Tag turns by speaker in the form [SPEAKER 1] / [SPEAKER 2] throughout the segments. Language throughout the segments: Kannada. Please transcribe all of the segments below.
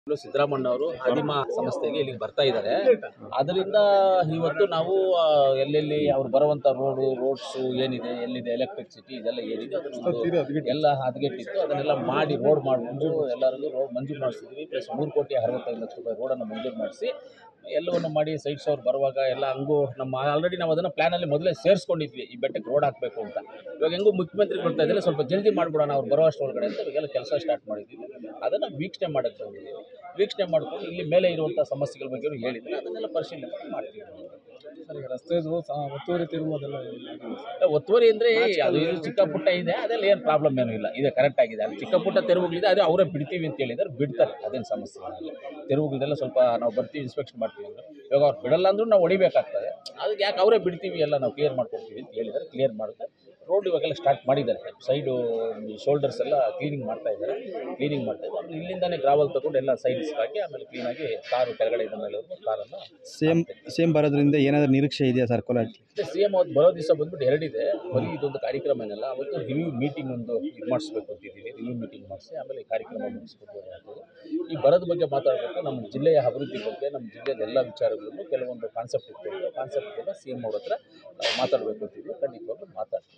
[SPEAKER 1] ಸಿದ್ದರಾಮಣ್ಣ ಅವರು ಆದಿಮ ಸಂಸ್ಥೆಗೆ ಇಲ್ಲಿಗೆ ಬರ್ತಾ ಇದ್ದಾರೆ ಅದರಿಂದ ಇವತ್ತು ನಾವು ಆ, ಎಲ್ಲೆಲ್ಲಿ ಅವ್ರು ಬರುವಂತ ರೋಡು ರೋಡ್ಸು ಏನಿದೆ ಎಲ್ಲಿದೆ ಎಲೆಕ್ಟ್ರಿಸಿಟಿ ಇದೆಲ್ಲ ಏನಿದೆ ಅದನ್ನ ಎಲ್ಲ ಹದಗೆಟ್ಟಿತ್ತು ಅದನ್ನೆಲ್ಲ ಮಾಡಿ ರೋಡ್ ಮಾಡ್ಕೊಂಡು ಎಲ್ಲರಿಗೂ ರೋಡ್ ಮಂಜೂರು ಮಾಡಿಸಿದ್ವಿ ಪ್ಲಸ್ ಮೂರು ಕೋಟಿ ಅರವತ್ತೈದು ಲಕ್ಷ ರೂಪಾಯಿ ರೋಡನ್ನು ಮಂಜೂರು ಮಾಡಿಸಿ ಎಲ್ಲವನ್ನು ಮಾಡಿ ಸೈಟ್ಸ್ ಅವ್ರು ಬರುವಾಗ ಎಲ್ಲ ಹಂಗೂ ನಮ್ಮ ಆಲ್ರೆಡಿ ನಾವು ಅದನ್ನು ಪ್ಲ್ಯಾನಲ್ಲಿ ಮೊದಲೇ ಸೇರಿಸ್ಕೊಂಡಿದ್ವಿ ಈ ಬೆಟ್ಟಕ್ಕೆ ರೋಡ್ ಹಾಕಬೇಕು ಅಂತ ಇವಾಗ ಹೆಂಗೂ ಮುಖ್ಯಮಂತ್ರಿ ಬರ್ತಾ ಇದ್ದಾರೆ ಸ್ವಲ್ಪ ಜಲ್ದಿ ಮಾಡಿಬಿಡೋಣ ಅವ್ರು ಬರೋ ಅಷ್ಟು ಒಳಗಡೆ ಅಂತ ಇವಾಗೆಲ್ಲ ಕೆಲಸ ಸ್ಟಾರ್ಟ್ ಮಾಡಿದ್ದೀವಿ ಅದನ್ನು ವೀಕ್ಷಣೆ ಮಾಡೋಕ್ಕೆ ಬಂದಿದ್ದೀವಿ ವೀಕ್ಷಣೆ ಮಾಡ್ಕೊಂಡು ಇಲ್ಲಿ ಮೇಲೆ ಇರುವಂಥ ಸಮಸ್ಯೆಗಳ ಬಗ್ಗೆ ಹೇಳಿದ್ರೆ ಅದನ್ನೆಲ್ಲ ಪರಿಶೀಲನೆ ಮಾಡಿ ಮಾಡ್ತೀವಿ
[SPEAKER 2] ಸರ್ ಈಗ ರಸ್ತೆದು ಸಹ ಒತ್ತುವರಿ ತಿರುವು ಅದೆಲ್ಲ
[SPEAKER 1] ಒತ್ತುವರಿ ಅಂದರೆ ಅದು ಇದು ಚಿಕ್ಕ ಪುಟ್ಟ ಇದೆ ಅದೆಲ್ಲ ಏನು ಪ್ರಾಬ್ಲಮ್ ಏನೂ ಇಲ್ಲ ಇದೆ ಕರೆಕ್ಟ್ ಆಗಿದೆ ಅದು ಚಿಕ್ಕ ಪುಟ್ಟ ತೆರವುಗಳಿದೆ ಅದು ಅವರೇ ಬಿಡ್ತೀವಿ ಅಂತ ಹೇಳಿದ್ದಾರೆ ಬಿಡ್ತಾರೆ ಅದೇನು ಸಮಸ್ಯೆ ಇಲ್ಲ ತೆರವುಗಳದೆಲ್ಲ ಸ್ವಲ್ಪ ನಾವು ಬರ್ತೀವಿ ಇನ್ಸ್ಪೆಕ್ಷನ್ ಮಾಡ್ತೀವಿ ಅಂದ್ರೆ ಇವಾಗ ಅವ್ರು ಬಿಡಲ್ಲ ಅಂದ್ರೂ ನಾವು ಹೊಡಿಬೇಕಾಗ್ತದೆ ಅದಕ್ಕೆ ಯಾಕೆ ಅವರೇ ಬಿಡ್ತೀವಿ ಎಲ್ಲ ನಾವು ಕ್ಲಿಯರ್ ಮಾಡ್ಕೊಡ್ತೀವಿ ಅಂತ ಹೇಳಿದ್ದಾರೆ ಕ್ಲಿಯರ್ ಮಾಡುತ್ತೆ ರೋಡ್ ಇವಾಗೆಲ್ಲ ಸ್ಟಾರ್ಟ್ ಮಾಡಿದ್ದಾರೆ ಸೈಡು ಶೋಲ್ಡರ್ಸ್ ಎಲ್ಲ ಕ್ಲೀನಿಂಗ್ ಮಾಡ್ತಾ ಇದ್ದಾರೆ ಕ್ಲೀನಿಂಗ್ ಮಾಡ್ತಾ ಇದ್ದಾರೆ ಆಮೇಲೆ ಇಲ್ಲಿಂದಾನೇ ಗ್ರಾವಲ್ ತಗೊಂಡು ಎಲ್ಲ ಸೈಡ್ಸ್ ಹಾಕಿ ಆಮೇಲೆ ಕ್ಲೀನಾಗಿ ಕಾರು ಕೆಳಗಡೆ ಇದ್ದ ಮೇಲೆ ಕಾರನ್ನು
[SPEAKER 3] ಸೇಮ್ ಸೇಮ್ ಬರೋದ್ರಿಂದ ಏನಾದರೂ ನಿರೀಕ್ಷೆ ಇದೆಯಾ ಸರ್ ಕೋಲಾರಕ್ಕೆ
[SPEAKER 1] ಮತ್ತೆ ಸಿ ಎಂ ಅವತ್ತು ಬರೋ ದಿವಸ ಬಂದ್ಬಿಟ್ಟು ಎರಡಿದೆ ಬರೀ ಇದೊಂದು ಕಾರ್ಯಕ್ರಮ ಏನಲ್ಲ ಅವತ್ತು ರಿವ್ಯೂ ಮೀಟಿಂಗ್ ಒಂದು ಇದು ಮಾಡಿಸ್ಬೇಕು ಅಂತಿದ್ದೀವಿ ರಿವ್ಯೂ ಮೀಟಿಂಗ್ ಮಾಡಿಸಿ ಆಮೇಲೆ ಈ ಕಾರ್ಯಕ್ರಮ ಮುಗಿಸ್ಕೊಡ್ಬೋದು ಅಂತೇಳಿ ಈ ಬರದ ಬಗ್ಗೆ ಮಾತಾಡಬೇಕು ನಮ್ಮ ಜಿಲ್ಲೆಯ ಅಭಿವೃದ್ಧಿ ಬಗ್ಗೆ ನಮ್ಮ ಜಿಲ್ಲೆಯ ಎಲ್ಲ ವಿಚಾರಗಳನ್ನು ಕೆಲವೊಂದು ಕಾನ್ಸೆಪ್ಟ್ ಇರ್ತದೆ ಕಾನ್ಸೆಪ್ಟನ್ನು ಸಿ ಎಂ ಅವ್ರ ಹತ್ರ ಆ, ಮಾತಾಡಬೇಕು ಅಂತಿದ್ದೀವಿ ಖಂಡಿತವಾಗ್ಲೂ ಮಾತಾಡ್ತೀವಿ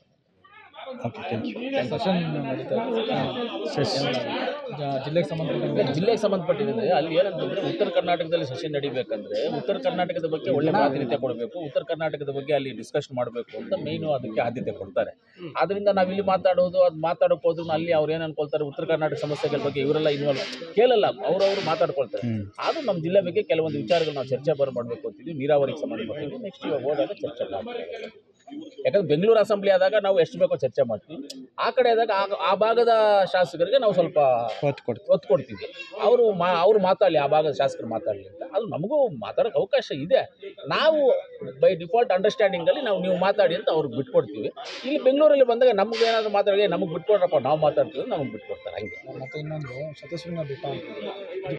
[SPEAKER 3] ಓಕೆ ಥ್ಯಾಂಕ್ ಯು
[SPEAKER 2] ಸೆಷನ್ ನಡೀತಾ ಇದೆ ಜ- ಜಿಲ್ಲೆಗೆ ಸಂಬಂಧಪಟ್ಟಂಗೆ
[SPEAKER 1] ಜಿಲ್ಲೆಗೆ ಸಂಬಂಧಪಟ್ಟಿದೆ ಅಲ್ಲಿ ಏನಂತಂದ್ರೆ ಉತ್ತರ ಕರ್ನಾಟಕದಲ್ಲಿ ಸೆಷನ್ ನಡಿಬೇಕಂದ್ರೆ ಉತ್ತರ ಕರ್ನಾಟಕದ ಬಗ್ಗೆ ಒಳ್ಳೆ ಪ್ರಾತಿನಿಧ್ಯ ಕೊಡಬೇಕು ಉತ್ತರ ಕರ್ನಾಟಕದ ಬಗ್ಗೆ ಅಲ್ಲಿ ಡಿಸ್ಕಷನ್ ಮಾಡಬೇಕು ಅಂತ ಮೇಯ್ನು ಅದಕ್ಕೆ ಆದ್ಯತೆ ಕೊಡ್ತಾರೆ ಆದ್ರಿಂದ ನಾವು ಇಲ್ಲಿ ಮಾತಾಡೋದು ಅದು ಮಾತಾಡೋಕೆ ಹೋದ್ರು ಅಲ್ಲಿ ಅವ್ರು ಏನು ಅನ್ಕೊಳ್ತಾರೆ ಉತ್ತರ ಕರ್ನಾಟಕ ಸಮಸ್ಯೆಗಳ ಬಗ್ಗೆ ಇವರೆಲ್ಲ ಇನ್ವಾಲ್ವ್ ಕೇಳಲ್ಲ ಅವ್ರವ್ರು ಮಾತಾಡ್ಕೊಳ್ತಾರೆ ಆದ್ರೂ ನಮ್ಮ ಜಿಲ್ಲೆ ಬಗ್ಗೆ ಕೆಲವೊಂದು ವಿಚಾರಗಳು ನಾವು ಚರ್ಚೆ ಬರ ಮಾಡಬೇಕು ಅಂತಿದ್ವಿ ನೀರಾವರಿಗೆ ಸಂಬಂಧಪಟ್ಟಿದ್ದು ನೆಕ್ಸ್ಟ್ ಇವಾಗ ಹೋದಾಗ ಚರ್ಚೆ ಮಾಡ್ತೀವಿ ಯಾಕಂದ್ರೆ ಬೆಂಗಳೂರು ಅಸೆಂಬ್ಲಿ ಆದಾಗ ನಾವು ಎಷ್ಟು ಬೇಕೋ ಚರ್ಚೆ ಮಾಡ್ತೀವಿ ಆ ಕಡೆ ಆದಾಗ ಆ- ಆ ಭಾಗದ ಶಾಸಕರಿಗೆ ನಾವು ಸ್ವಲ್ಪ
[SPEAKER 3] ಒತ್ತು ಕೊಡ್ತೀವಿ
[SPEAKER 1] ಒತ್ತು ಕೊಡ್ತೀವಿ ಅವರು ಮಾ ಅವ್ರು ಮಾತಾಡಲಿ ಆ ಭಾಗದ ಶಾಸಕರು ಮಾತಾಡಲಿ ಅಂತ ಅದು ನಮಗೂ ಮಾತಾಡೋಕೆ ಅವಕಾಶ ಇದೆ ನಾವು ಬೈ ಡಿಫಾಲ್ಟ್ ಅಂಡರ್ಸ್ಟ್ಯಾಂಡಿಂಗಲ್ಲಿ ನಾವು ನೀವು ಮಾತಾಡಿ ಅಂತ ಅವ್ರಿಗೆ ಬಿಟ್ಕೊಡ್ತೀವಿ ಇಲ್ಲಿ ಬೆಂಗಳೂರಲ್ಲಿ ಬಂದಾಗ ನಮ್ಗೆ ಏನಾದರೂ ಮಾತಾಡಿ ನಮಗೆ ಬಿಟ್ಕೊಡ್ರಪ್ಪ ನಾವು ಮಾತಾಡ್ತೀವಿ ನಮಗೆ ಬಿಟ್ಕೊಡ್ತಾರೆ ಹಂಗೆ
[SPEAKER 2] ಮತ್ತೆ ಇನ್ನೊಂದು ಶತಶೃಂಗ ಬೆಟ್ಟ ಅಂತ ಇದೆ. ಇದು